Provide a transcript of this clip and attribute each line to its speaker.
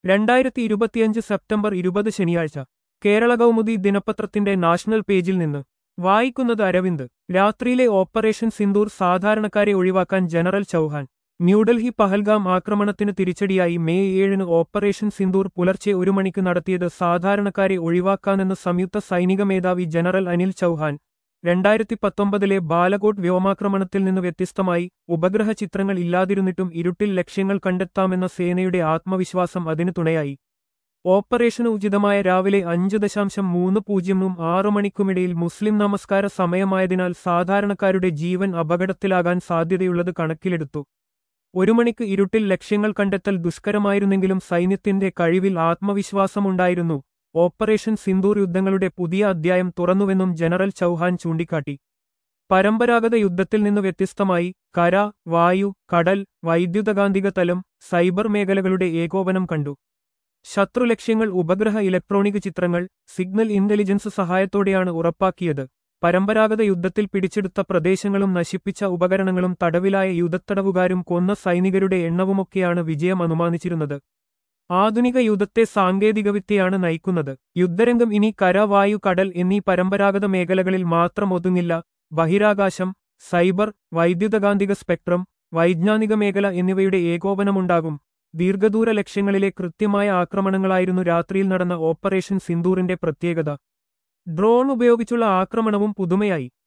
Speaker 1: രണ്ടായിരത്തി ഇരുപത്തിയഞ്ച് സെപ്റ്റംബർ ഇരുപത് ശനിയാഴ്ച കേരള കൗമുദി ദിനപത്രത്തിന്റെ നാഷണൽ പേജിൽ നിന്ന് വായിക്കുന്നത് അരവിന്ദ് രാത്രിയിലെ ഓപ്പറേഷൻ സിന്ദൂർ സാധാരണക്കാരെ ഒഴിവാക്കാൻ ജനറൽ ചൗഹാൻ ന്യൂഡൽഹി പഹൽഗാം ആക്രമണത്തിന് തിരിച്ചടിയായി മെയ് ഏഴിന് ഓപ്പറേഷൻ സിന്ദൂർ പുലർച്ചെ ഒരു മണിക്ക് നടത്തിയത് സാധാരണക്കാരെ ഒഴിവാക്കാനെന്ന് സംയുക്ത സൈനിക മേധാവി ജനറൽ അനിൽ ചൗഹാൻ രണ്ടായിരത്തി പത്തൊമ്പതിലെ ബാലകോട്ട് വ്യോമാക്രമണത്തിൽ നിന്ന് വ്യത്യസ്തമായി ഉപഗ്രഹ ചിത്രങ്ങൾ ഇല്ലാതിരുന്നിട്ടും ഇരുട്ടിൽ ലക്ഷ്യങ്ങൾ കണ്ടെത്താമെന്ന സേനയുടെ ആത്മവിശ്വാസം അതിന് തുണയായി ഓപ്പറേഷന് ഉചിതമായ രാവിലെ അഞ്ച് ദശാംശം മൂന്ന് പൂജ്യമും ആറു മണിക്കുമിടയിൽ മുസ്ലിം നമസ്കാര സമയമായതിനാൽ സാധാരണക്കാരുടെ ജീവൻ അപകടത്തിലാകാൻ സാധ്യതയുള്ളത് കണക്കിലെടുത്തു ഒരു മണിക്ക് ഇരുട്ടിൽ ലക്ഷ്യങ്ങൾ കണ്ടെത്തൽ ദുഷ്കരമായിരുന്നെങ്കിലും സൈന്യത്തിന്റെ കഴിവിൽ ആത്മവിശ്വാസമുണ്ടായിരുന്നു ഓപ്പറേഷൻ സിന്ദൂർ യുദ്ധങ്ങളുടെ പുതിയ അധ്യായം തുറന്നുവെന്നും ജനറൽ ചൗഹാൻ ചൂണ്ടിക്കാട്ടി പരമ്പരാഗത യുദ്ധത്തിൽ നിന്ന് വ്യത്യസ്തമായി കര വായു കടൽ വൈദ്യുതകാന്തിക തലം സൈബർ മേഖലകളുടെ ഏകോപനം കണ്ടു ശത്രുലക്ഷ്യങ്ങൾ ഉപഗ്രഹ ഇലക്ട്രോണിക് ചിത്രങ്ങൾ സിഗ്നൽ ഇന്റലിജൻസ് സഹായത്തോടെയാണ് ഉറപ്പാക്കിയത് പരമ്പരാഗത യുദ്ധത്തിൽ പിടിച്ചെടുത്ത പ്രദേശങ്ങളും നശിപ്പിച്ച ഉപകരണങ്ങളും തടവിലായ യുദ്ധത്തടവുകാരും കൊന്ന സൈനികരുടെ എണ്ണവുമൊക്കെയാണ് വിജയം അനുമാനിച്ചിരുന്നത് ആധുനിക യുദ്ധത്തെ സാങ്കേതികവിദ്യയാണ് നയിക്കുന്നത് യുദ്ധരംഗം ഇനി കര വായു കടൽ എന്നീ പരമ്പരാഗത മേഖലകളിൽ മാത്രം ഒതുങ്ങില്ല ബഹിരാകാശം സൈബർ വൈദ്യുതകാന്തിക സ്പെക്ട്രം വൈജ്ഞാനിക മേഖല എന്നിവയുടെ ഏകോപനമുണ്ടാകും ദീർഘദൂര ലക്ഷ്യങ്ങളിലെ കൃത്യമായ ആക്രമണങ്ങളായിരുന്നു രാത്രിയിൽ നടന്ന ഓപ്പറേഷൻ സിന്ദൂറിന്റെ പ്രത്യേകത ഡ്രോൺ ഉപയോഗിച്ചുള്ള ആക്രമണവും പുതുമയായി